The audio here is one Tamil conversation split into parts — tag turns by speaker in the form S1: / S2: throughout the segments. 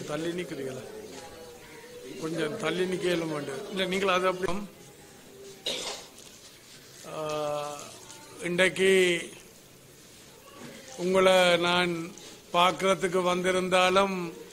S1: கொஞ்சம் தள்ளி நிற்கிறீங்களா கொஞ்சம் தள்ளி நிற்கலும் வேண்டும் இல்லை நீங்கள் அது அப்படி ஆஹ், இன்றைக்கு உங்களை நான் பார்க்கறதுக்கு வந்திருந்தாலும்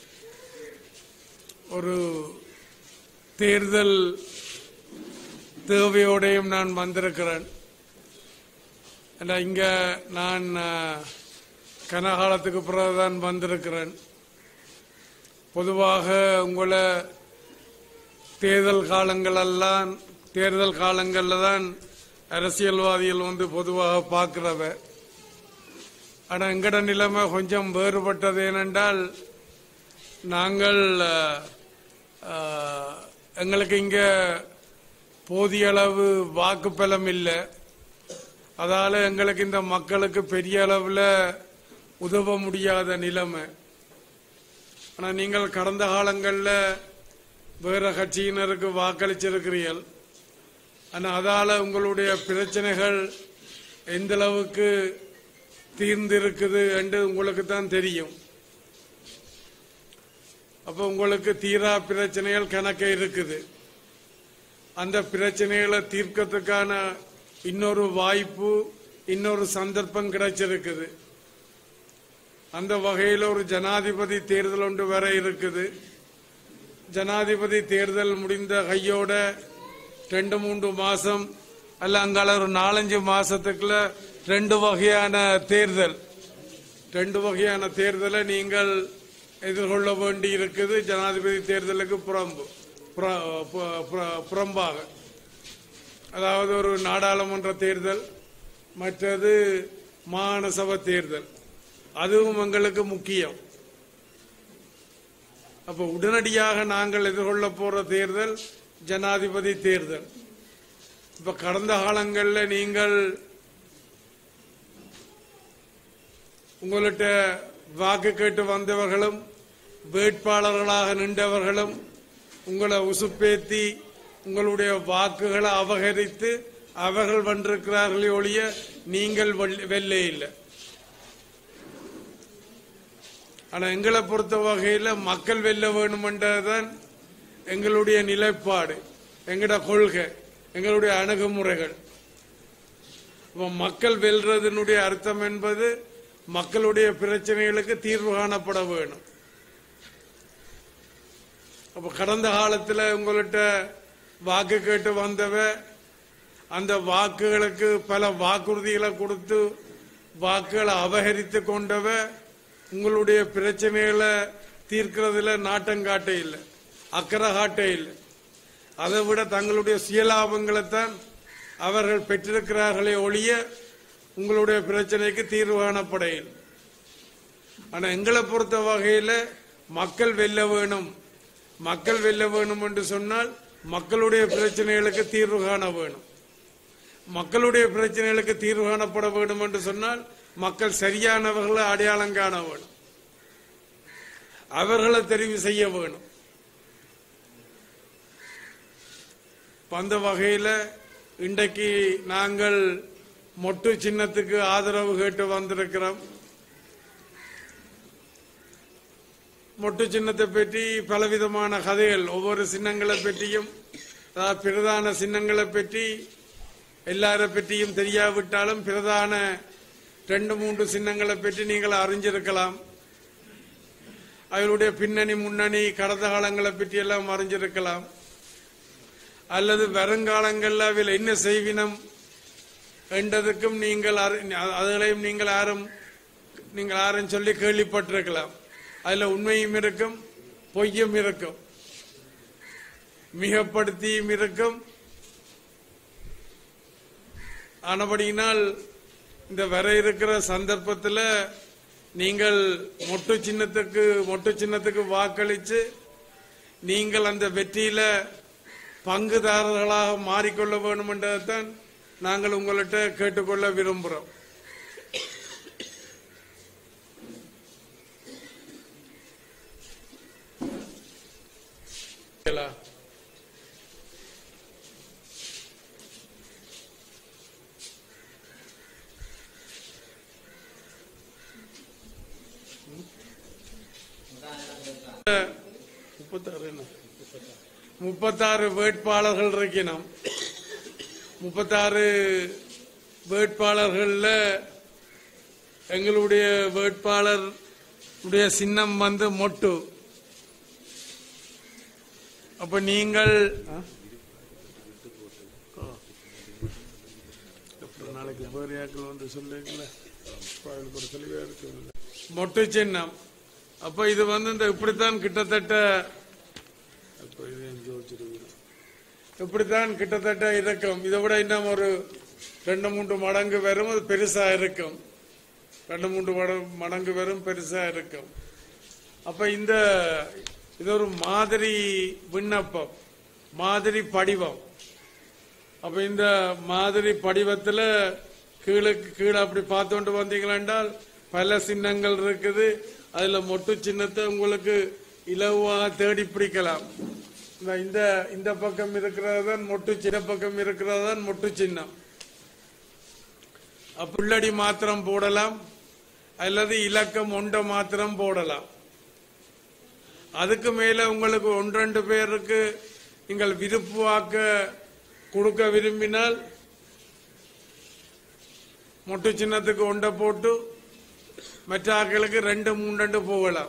S1: ஒரு தேர்தல் தேவையோடையும் நான் வந்திருக்கிறேன் ஏன்னா இங்க நான் ஆஹ், கனகாலத்துக்கு பிறகுதான் வந்திருக்கிறேன் பொதுவாக உங்களை தேர்தல் காலங்களெல்லாம் தேர்தல் காலங்களில் தான் அரசியல்வாதிகள் வந்து பொதுவாக பார்க்கிறவ ஆனால் எங்கட நிலைமை கொஞ்சம் வேறுபட்டது ஏனென்றால் நாங்கள் அஹ், அஹ், எங்களுக்கு இங்கே போதிய அளவு வாக்குப்பலம் இல்லை அதால எங்களுக்கு இந்த மக்களுக்கு பெரிய அளவில் உதவ முடியாத நிலைமை ஆனால் நீங்கள் கடந்த காலங்களில் வேற கட்சியினருக்கு வாக்களிச்சிருக்கிறீர்கள் ஆனால் அதால உங்களுடைய பிரச்சனைகள் எந்த அளவுக்கு தீர்ந்திருக்குது என்று உங்களுக்கு தான் தெரியும் அப்போ உங்களுக்கு தீரா பிரச்சனைகள் கணக்கு இருக்குது அந்த பிரச்சனைகளை தீர்க்கறதுக்கான இன்னொரு வாய்ப்பு இன்னொரு சந்தர்ப்பம் கிடைச்சிருக்குது அந்த வகையில் ஒரு ஜனாதிபதி தேர்தல் ஒன்று வர இருக்குது ஜனாதிபதி தேர்தல் முடிந்த கையோட ரெண்டு மூன்று மாசம் அல்ல அங்கால ஒரு நாலஞ்சு மாசத்துக்குள்ள ரெண்டு வகையான தேர்தல் ரெண்டு வகையான தேர்தலை நீங்கள் எதிர்கொள்ள வேண்டி இருக்குது ஜனாதிபதி தேர்தலுக்கு புறம்பு புற- பு- புற- புறம்பாக அதாவது ஒரு நாடாளுமன்ற தேர்தல் மற்றது மாகாண சபை தேர்தல் அதுவும் எங்களுக்கு முக்கியம் அப்ப உடனடியாக நாங்கள் எதிர்கொள்ள போற தேர்தல் ஜனாதிபதி தேர்தல் இப்ப கடந்த காலங்களில் நீங்கள் உங்கள்கிட்ட வாக்கு கேட்டு வந்தவர்களும் வேட்பாளர்களாக நின்றவர்களும் உங்களை உசுப்பேத்தி உங்களுடைய வாக்குகளை அபகரித்து அவர்கள் வந்திருக்கிறார்களே ஒழிய நீங்கள் வெல்ல- வெல்ல இல்லை ஆனா எங்களை பொறுத்த வகையில மக்கள் வெல்ல வேணுமென்றதுதான் எங்களுடைய நிலைப்பாடு எங்கட கொள்கை எங்களுடைய அணுகுமுறைகள் அப்ப மக்கள் வெல்றதனுடைய அர்த்தம் என்பது மக்களுடைய பிரச்சனைகளுக்கு தீர்வு காணப்பட வேணும் அப்ப கடந்த காலத்துல உங்கள்கிட்ட வாக்கு கேட்டு வந்தவ அந்த வாக்குகளுக்கு பல வாக்குறுதிகளை கொடுத்து வாக்குகளை அபகரித்து கொண்டவ உங்களுடைய பிரச்சனைகளை தீர்க்கிறதுல நாட்டம் காட்ட இல்லை அக்கறை காட்ட இல்லை அதை விட தங்களுடைய சுயலாபங்களைத்தான் அவர்கள் பெற்றிருக்கிறார்களே ஒழிய உங்களுடைய பிரச்சனைக்கு தீர்வு காணப்பட இல்லை ஆனா எங்களை பொறுத்த வகையில மக்கள் வெல்ல வேணும் மக்கள் வெல்ல வேணும் என்று சொன்னால் மக்களுடைய பிரச்சனைகளுக்கு தீர்வு காண வேணும் மக்களுடைய பிரச்சனைகளுக்கு தீர்வு காணப்பட வேண்டும் என்று சொன்னால் மக்கள் சரியானவர்களை அடையாளம் காண வேணும் அவர்களை தெரிவு செய்ய வேணும் இப்ப அந்த வகையில இன்றைக்கு நாங்கள் மொட்டு சின்னத்துக்கு ஆதரவு கேட்டு வந்திருக்கிறோம் மொட்டு சின்னத்தை பற்றி பலவிதமான கதைகள் ஒவ்வொரு சின்னங்களை பற்றியும் அதாவது பிரதான சின்னங்களை பற்றி எல்லாரை பற்றியும் தெரியாவிட்டாலும் பிரதான ரெண்டு மூன்று சின்னங்களை பற்றி நீங்கள் அறிஞ்சிருக்கலாம் அவருடைய பின்னணி முன்னணி கடந்த காலங்களை பற்றி எல்லாம் அறிஞ்சிருக்கலாம் அல்லது வருங்காலங்களில் அவையில் என்ன செய்வினம் என்றதுக்கும் நீங்கள் அறி- அதுகளையும் நீங்கள் யாரும் நீங்கள் யாரும் சொல்லி கேள்விப்பட்டிருக்கலாம் அதுல உண்மையும் இருக்கும் பொய்யும் இருக்கும் மிகப்படுத்தியும் இருக்கும் ஆனபடியினால் இந்த வர இருக்கிற சந்தர்ப்பத்தில் நீங்கள் மொட்டு சின்னத்துக்கு மொட்டு சின்னத்துக்கு வாக்களித்து நீங்கள் அந்த வெற்றியில பங்குதாரர்களாக மாறிக்கொள்ள வேண்டும் என்றதைத்தான் நாங்கள் உங்கள்கிட்ட கேட்டுக்கொள்ள விரும்புகிறோம் சரிங்களா? முப்பத்தாறு என்ன முப்பத்தாறு வேட்பாளர்கள் இருக்கணும் முப்பத்தாறு வேட்பாளர்கள்ல எங்களுடைய வேட்பாளர் உடைய சின்னம் வந்து மொட்டு அப்ப நீங்கள் ஆ? ஓ. அப்புறம் நாளைக்கு வேறு யாக்கள் வந்து சொல்லுங்களேன் அவளுக்கு ஒரு தெளிவா இருக்கு மொட்டு சின்னம் அப்ப இது வந்து இந்த இப்படித்தான் கிட்டத்தட்ட அப்ப இது எங்க வச்சிருக்கிறோம். இப்படித்தான் கிட்டத்தட்ட இருக்கும் இதை விட இன்னும் ஒரு ரெண்டு மூன்று மடங்கு வரும் அது பெருசா இருக்கும் ரெண்டு மூன்று மட- மடங்கு வரும் பெருசா இருக்கும் அப்ப இந்த இது ஒரு மாதிரி விண்ணப்பம் மாதிரி படிவம் அப்ப இந்த மாதிரி படிவத்துல கீழே கீழே அப்படி பார்த்துட்டு வந்தீங்களா என்றால் பல சின்னங்கள் இருக்குது அதுல மொட்டு சின்னத்தை உங்களுக்கு இலவாக தேடி பிடிக்கலாம் இந்த- இந்த இந்த பக்கம் இருக்கிறது தான் மொட்டு சின்ன பக்கம் இருக்கிறது தான் மொட்டு சின்னம் புள்ளடி மாத்திரம் போடலாம் அல்லது இலக்கம் ஒன்றை மாத்திரம் போடலாம் அதுக்கு மேல உங்களுக்கு ஒன்றெண்டு பேருக்கு நீங்கள் விருப்பு வாக்க கொடுக்க விரும்பினால் மொட்டு சின்னத்துக்கு ஒன்றை போட்டு மற்ற ஆட்களுக்கு ரெண்டு மூன்று போகலாம்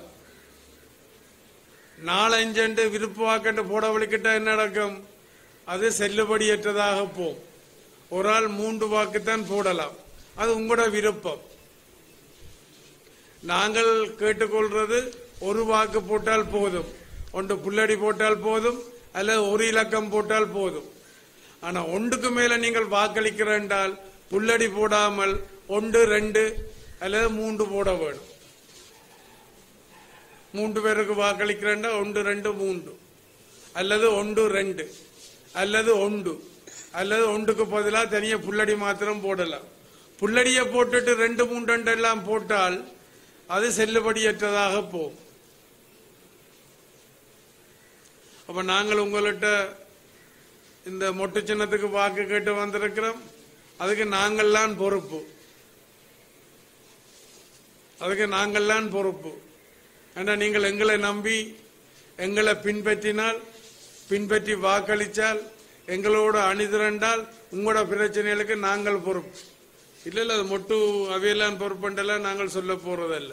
S1: நாலஞ்சண்டு விருப்பு வாக்கண்டு போட வலிக்கிட்ட என்ன நடக்கும் அது செல்லுபடியற்றதாக போகும் ஒரு ஆள் மூன்று வாக்குத்தான் போடலாம் அது உங்களோட விருப்பம் நாங்கள் கேட்டுக்கொள்றது ஒரு வாக்கு போட்டால் போதும் ஒன்று புல்லடி போட்டால் போதும் அல்லது ஒரு இலக்கம் போட்டால் போதும் ஆனா ஒன்றுக்கு மேல நீங்கள் வாக்களிக்கிற என்றால் புல்லடி போடாமல் ஒன்று ரெண்டு அல்லது மூன்று போட வேணும் மூன்று பேருக்கு வாக்களிக்கிறேன்டா ஒன்று ரெண்டு மூன்று அல்லது ஒன்று ரெண்டு அல்லது ஒன்று அல்லது ஒன்றுக்கு பதிலாக தனியா புல்லடி மாத்திரம் போடலாம் புல்லடியை போட்டுட்டு ரெண்டு மூன்று ரெண்டு எல்லாம் போட்டால் அது செல்லுபடியற்றதாக போகும் அப்ப நாங்கள் உங்கள்கிட்ட இந்த மொட்டு சின்னத்துக்கு வாக்கு கேட்டு வந்திருக்கிறோம் அதுக்கு நாங்கள்லாம் பொறுப்பு அதுக்கு நாங்கள்லாம் பொறுப்பு ஏன்னா நீங்கள் எங்களை நம்பி எங்களை பின்பற்றினால் பின்பற்றி வாக்களித்தால் எங்களோட அணிதிரண்டால் உங்களோட பிரச்சனைகளுக்கு நாங்கள் பொறுப்பு இல்ல இல்ல அது மொட்டு அவையெல்லாம் பொறுப்புண்டெல்லாம் நாங்கள் சொல்ல போறதல்ல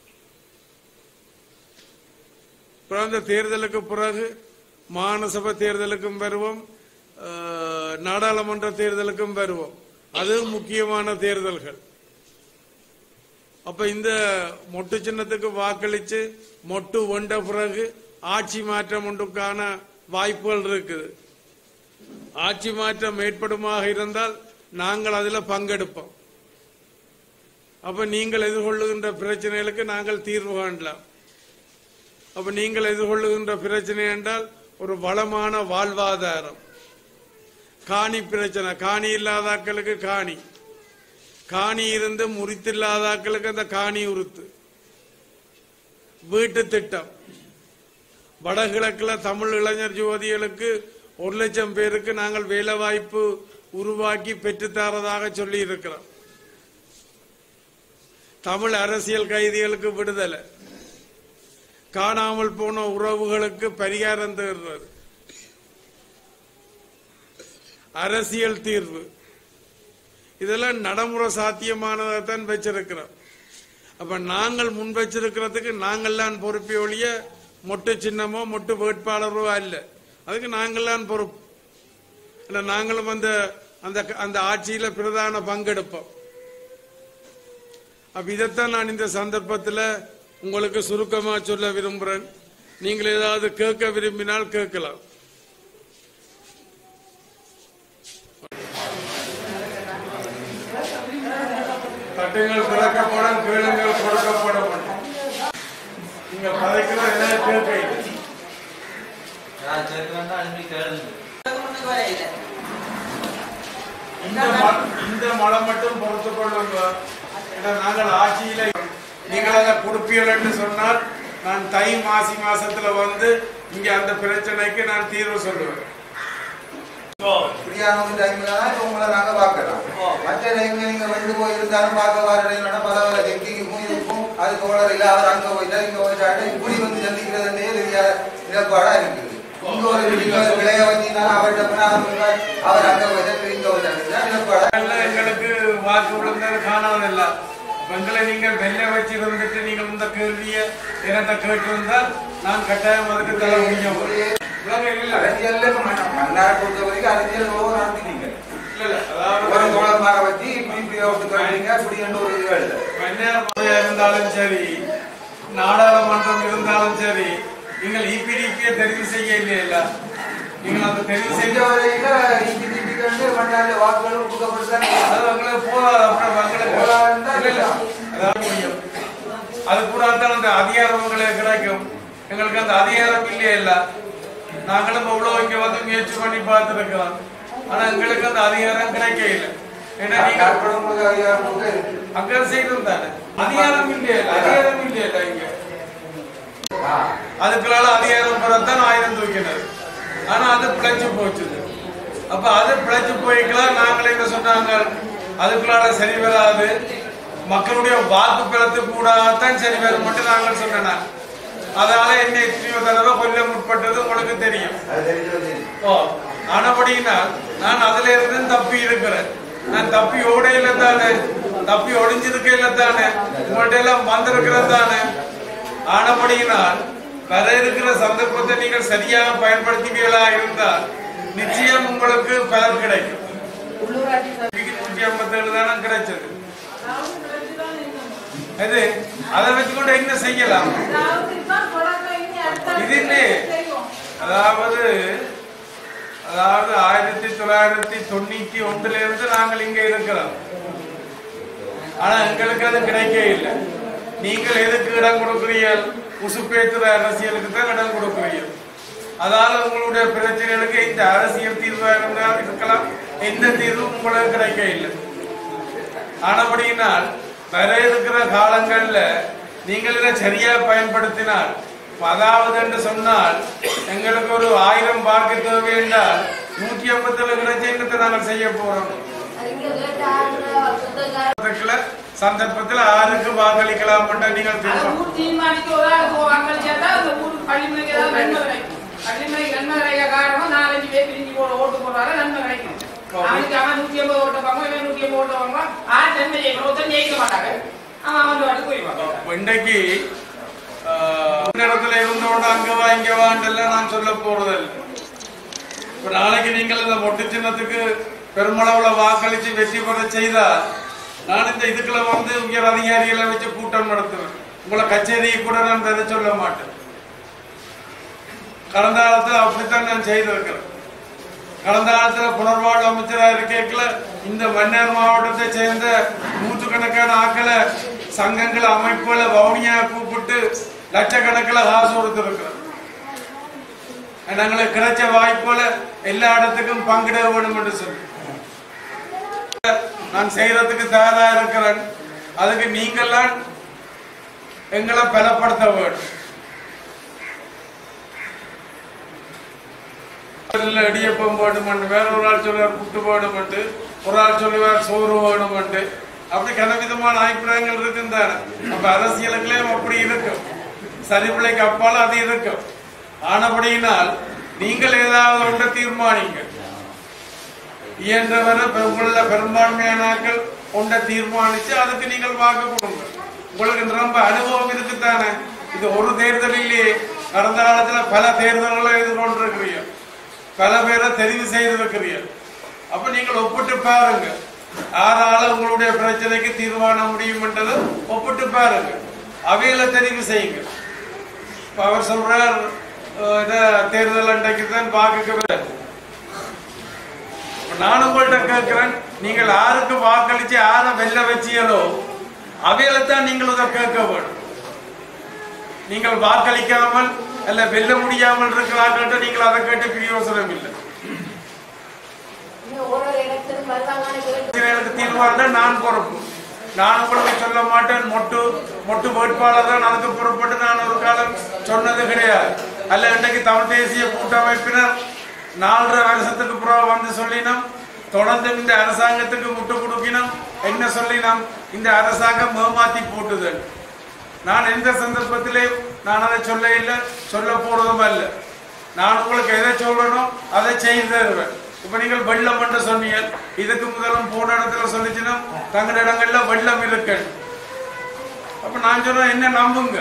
S1: அப்புறம் அந்த தேர்தலுக்கு பிறகு மாநசபை தேர்தலுக்கும் வருவோம் அஹ், நாடாளுமன்ற தேர்தலுக்கும் வருவோம் அது முக்கியமான தேர்தல்கள் அப்ப இந்த மொட்டு சின்னத்துக்கு வாக்களிச்சு மொட்டு வந்த பிறகு ஆட்சி மாற்றம் ஒன்றுக்கான வாய்ப்புகள் இருக்குது ஆட்சி மாற்றம் ஏற்படுமாக இருந்தால் நாங்கள் அதில் பங்கெடுப்போம் அப்ப நீங்கள் எதிர்கொள்ளுகின்ற பிரச்சனைகளுக்கு நாங்கள் தீர்வு காணலாம் அப்ப நீங்கள் எதிர்கொள்ளுகின்ற பிரச்சனை என்றால் ஒரு வளமான வாழ்வாதாரம் காணி பிரச்சனை காணி இல்லாதாக்களுக்கு காணி காணி இருந்து முறித்தில்லாதாக்களுக்கு அந்த காணி உறுத்து வீட்டு திட்டம் வடகிழக்குல தமிழ் இளைஞர் ஜோதிகளுக்கு ஒரு லட்சம் பேருக்கு நாங்கள் வேலை வாய்ப்பு உருவாக்கி பெற்றுத்தரதாக சொல்லி இருக்கிறோம் தமிழ் அரசியல் கைதிகளுக்கு விடுதலை காணாமல் போன உறவுகளுக்கு பரிகாரம் தேடுறது அரசியல் தீர்வு இதெல்லாம் நடைமுறை சாத்தியமானதான் வச்சிருக்கிறோம் அப்ப நாங்கள் முன் வச்சிருக்கிறதுக்கு நாங்கள்லாம் பொறுப்பே ஒழிய மொட்டு சின்னமோ மொட்டு வேட்பாளரோ அல்ல அதுக்கு நாங்கள்லாம் பொறுப்பு இல்ல நாங்களும் அந்த அந்த அந்த ஆட்சியில பிரதான பங்கெடுப்போம் அப்ப இதைத்தான் நான் இந்த சந்தர்ப்பத்தில் உங்களுக்கு சுருக்கமா சொல்ல விரும்புறேன் நீங்கள் ஏதாவது கேட்க விரும்பினால் கேட்கலாம் தட்டுங்கள் திறக்கப்படும் கேளுங்கள் கொடுக்கப்படும் நீங்கள் கதைக்கிறோம் ஏதாவது கேட்க இல்லை.
S2: நான் சேர்க்கணும்னா அனுப்பி கேளுங்க
S1: இந்த ம- இந்த மழை மட்டும் பொறுத்து கொள்ளுங்க ஏன்னா நாங்கள் ஆட்சியில நீங்கள் அதை கொடுப்பீர்கள் என்று சொன்னால் நான் தை மாசி மாசத்துல வந்து இங்க அந்த பிரச்சனைக்கு நான் தீர்வு சொல்லுவேன்
S3: ஃப்ரீயான ஒரு டைம்ல தான் உங்களை நாங்க பார்க்கலாம் மற்ற டைம்ல நீங்க வந்து போயிருந்தாலும் பார்க்க வர டைம்ல பல பல டெங்கிக்கும் இதுக்கும் அதுக்கு உடல் இல்ல அவர் அங்க போயிட்டா இங்க போயிட்டாட்டு இப்படி வந்து சந்திக்கிறதுன்றே தெரியாது நிலப்பாடா இருக்குது இங்க ஒரு நீங்க ஒரு விளைய வச்சீங்கன்னா அவர்கிட்ட போனா அவர் அவர் அங்க வச்சு இங்க வச்சு நிலப்பாடா
S1: அதனால எங்களுக்கு வாக்கு விழுந்தது காணாதில்ல எங்களை நீங்கள் வெள்ள வச்சிருந்துட்டு நீங்கள் இந்த கேள்வியை என்கிட்ட கேட்டிருந்தால் நான் கட்டாயம் அதுக்கு தர முடியும் விளங்க இல்ல
S3: அரசியல்ல மன்னாரை பொறுத்த வரைக்கும் அரசியல் நோவு நடத்தினீங்க
S1: இல்ல இல்ல
S3: ஒரு
S1: அதாவது
S3: தோழமாக வச்சு இப்படி இப்படி விட்டு கட்டுறீங்க இப்படி என்று ஒரு இது எழுது
S1: மன்னியார் இருந்தாலும் சரி நாடாளுமன்றம் இருந்தாலும் சரி நீங்கள் இபிடிபியை தெரிவு செய்ய இல்லையில நீங்கள் அந்த தெரிவு
S3: செஞ்ச
S1: செய்ய
S3: வரையில இஞ்சி திட்டி கண்டு மன்னாரில் வாக்குகள் கொடுக்கப்படுதான்
S1: அது உங்களுக்கு போதாது அப்புறம் உங்களுக்கு இல்ல, இல்ல. அதாவது முடியும் அது கூட தான் அந்த அதிகாரம் உங்களுக்கு கிடைக்கும் எங்களுக்கு அந்த அதிகாரம் இல்லையே இல்ல நாங்களும் அவ்வளோ இங்க வந்து முயற்சி பண்ணி பார்த்துருக்கிறோம் ஆனா எங்களுக்கு அந்த அதிகாரம் கிடைக்க இல்லை ஏன்னா நீங்க
S3: கார்படும்போது அதிகாரம் கொடுக்க இருக்கு
S1: அங்க செய்யணும் தானே அதிகாரம் இல்லையே இல்ல அதிகாரம் இல்லையே இல்ல இங்க
S3: ஆ.
S1: அதுக்குள்ளால அதிகாரம் பெறத்தான் ஆயுதம் தூக்கினது ஆனா அது பிழைச்சு போச்சுது அப்ப அது பிழைச்சு போய்க்கலாம் நாங்களே என்ன சொன்னாங்க அதுக்குள்ளால சரி வராது மக்களுடைய வாக்கு பெறத்து கூடாதான் சரி வரும் மட்டும் நாங்கள் சொன்னேன் அதனால என்ன எத்தனையோ தடவை கொல்ல முற்பட்டது உங்களுக்கு தெரியும்
S3: அது தெரிஞ்சு வச்சு
S1: ஓ ஆனபடினா நான் அதுல இருந்து தப்பி இருக்கிறேன் நான் தப்பி ஓடையில தானே தப்பி ஒளிஞ்சிருக்கையில தானே உங்கள்ட்ட எல்லாம் வந்திருக்கிறது தானே ஆனபடியினால் வர இருக்கிற சந்தர்ப்பத்தை நீங்கள் சரியாக பயன்படுத்துவீர்களா இருந்தால் நிச்சயம் உங்களுக்கு பலன் கிடைக்கும் நூற்றி ஐம்பத்தி ஏழு தானே கிடைச்சது அது அதை வச்சுக்கொண்டு என்ன செய்யலாம் இது இல்லையே அதாவது அதாவது ஆயிரத்தி தொள்ளாயிரத்தி தொண்ணூத்தி ஒன்றுல இருந்து நாங்கள் இங்க இருக்கிறோம் ஆனா எங்களுக்கு அது கிடைக்க இல்லை நீங்கள் எதுக்கு இடம் கொடுக்கிறீர்கள் உசுப்பேத்துற அரசியலுக்கு தான் இடம் கொடுக்கிறீர்கள் அதால உங்களுடைய பிரச்சனைகளுக்கு இந்த அரசியல் தீர்வாக இருந்தால் இருக்கலாம் எந்த தீர்வும் உங்களுக்கு கிடைக்க இல்லை ஆனபடியினால் வர இருக்கிற காலங்கள்ல நீங்கள் இதை சரியா பயன்படுத்தினால் அதாவது என்று சொன்னால் எங்களுக்கு ஒரு ஆயிரம் வாக்கு தேவை என்றால் நூத்தி ஐம்பத்துல கிடைச்ச என்னத்தை நாங்கள் செய்ய போறோம் அதுக்குள்ள சந்தர்ப்பத்தில் ஆருக்கு வாக்களிக்கலாம் என்று நீங்கள் தீர்மானம் இன்றைக்கு ஆஹ், இந்த இடத்துல இருந்தோட அங்க வா இங்க வாண்டெல்லாம் நான் சொல்ல போறதில்லை இப்ப நாளைக்கு நீங்கள் இந்த மொட்டு சின்னத்துக்கு பெருமளவுல வாக்களிச்சு வெற்றி பெற செய்தால் நான் இந்த இதுக்குள்ள வந்து உயர் அதிகாரிகளை வச்சு கூட்டம் நடத்துவேன் உங்களை கச்சேரியை கூட நான் விதை சொல்ல மாட்டேன் கடந்த காலத்துல அப்படித்தான் நான் செய்திருக்கிறேன் கடந்த காலத்துல புனர்வாழ்வு அமைச்சரா இருக்கேக்கல இந்த மன்னார் மாவட்டத்தை சேர்ந்த நூற்றுக்கணக்கான ஆக்களை சங்கங்கள் அமைப்புகளை வவுனியா கூப்பிட்டு லட்சக்கணக்கில் காசு கொடுத்துருக்கிறோம் எங்களுக்கு கிடைச்ச வாய்ப்புகளை எல்லா இடத்துக்கும் பங்கிட வேண்டும் என்று சொல்லி நான் செய்யறதுக்கு தயாரா இருக்கிறேன் அதுக்கு நீங்கள்லாம் எங்களை பலப்படுத்த வேண்டும் இல்ல இடியப்பம் வேணுமெண்டு வேற ஒரு ஆள் சொல்லுவார் புட்டு வேணுமெண்டு ஒரு ஆள் சொல்லுவார் சோறு வேணுமெண்டு அப்படி கனவிதமான அபிப்பிராயங்கள் இருக்கும் தானே அப்ப அரசியலுக்குள்ளேயும் அப்படி இருக்கும் சரிபிள்ளைக்கு அப்பால் அது இருக்கும் ஆனபடியினால் நீங்கள் ஏதாவது ஒன்றை தீர்மானிங்க இயன்றவரை பெ- உங்கள பெரும்பான்மையானாக்கள் ஒன்றை தீர்மானிச்சு அதுக்கு நீங்கள் வாக்கு கொடுங்க உங்களுக்கு ரொம்ப அனுபவம் இருக்குத்தானே இது ஒரு தேர்தலிலே கடந்த காலத்துல பல தேர்தல்களை எதிர்கொண்டிருக்கிறீர்கள் பல பேரை தெரிவு செய்திருக்கிறீர்கள் அப்ப நீங்கள் ஒப்பிட்டு பாருங்க யாரால உங்களுடைய பிரச்சனைக்கு தீர்மானம் முடியும் என்றதை ஒப்பிட்டு பாருங்க அவையில தெரிவு செய்யுங்க இப்ப அவர் சொல்றார் அஹ், இத தேர்தல் அன்றைக்கு தான் வாக்குக்கு இப்ப நான் உங்கள்ட்ட கேட்கிறேன் நீங்கள் யாருக்கு வாக்களிச்சு யாரை வெல்ல வச்சியலோ அவையில தான் நீங்கள் இதை கேட்க வேண்டும் நீங்கள் வாக்களிக்காமல் அல்ல வெல்ல முடியாமல் இருக்கிறார்கள் நீங்கள் அதை கேட்டு பிரயோசனம் இல்லை எனக்கு தீர்மானம் தான் நான் பொறுப்பு நான் உங்களுக்கு சொல்ல மாட்டேன் மொட்டு மொட்டு வேட்பாளர் தான் அதுக்கு புறப்பட்டு நான் ஒரு காலம் சொன்னது கிடையாது அல்ல இன்றைக்கு தமிழ் தேசிய கூட்டமைப்பினர் நாலரை வருஷத்துக்கு புறம் வந்து சொல்லினோம் தொடர்ந்து இந்த அரசாங்கத்துக்கு முட்டு கொடுக்கினோம் என்ன சொல்லினோம் இந்த அரசாங்கம் ஏமாத்தி போட்டுதல் நான் எந்த சந்தர்ப்பத்திலே நான் அதை சொல்ல இல்லை சொல்ல போறதும் அல்ல நான் உங்களுக்கு எதை சொல்றேனோ அதை செய்து தருவேன் இப்ப நீங்கள் வெள்ளம் என்று சொன்னீங்க இதுக்கு முதலும் போன இடத்துல சொல்லிச்சுன்னா தங்கள் இடங்கள்ல வெள்ளம் இருக்கு அப்ப நான் சொல்றேன் என்ன நம்புங்க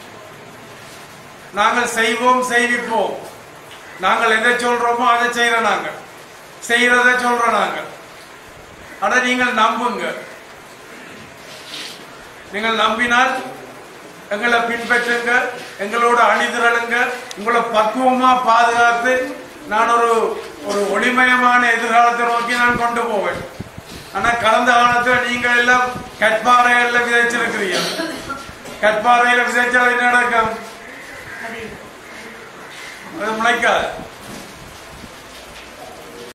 S1: நாங்கள் செய்வோம் செய்விப்போம் நாங்கள் எதை சொல்றோமோ அதை செய்யற நாங்க செய்யறத சொல்றோம் நாங்க ஆனா நீங்கள் நம்புங்க நீங்கள் நம்பினால் எங்களை பின்பற்றுங்க எங்களோட அணிதிரளுங்க உங்களை பக்குவமா பாதுகாத்து நான் ஒரு ஒரு ஒளிமயமான எதிர்காலத்தை நோக்கி நான் கொண்டு போவேன் ஆனா கடந்த காலத்துல நீங்க எல்லாம் கற்பாறைகள்ல விதைச்சிருக்கிறீங்க கற்பாறையில விதைச்சா என்ன நடக்கும் அது முளைக்காது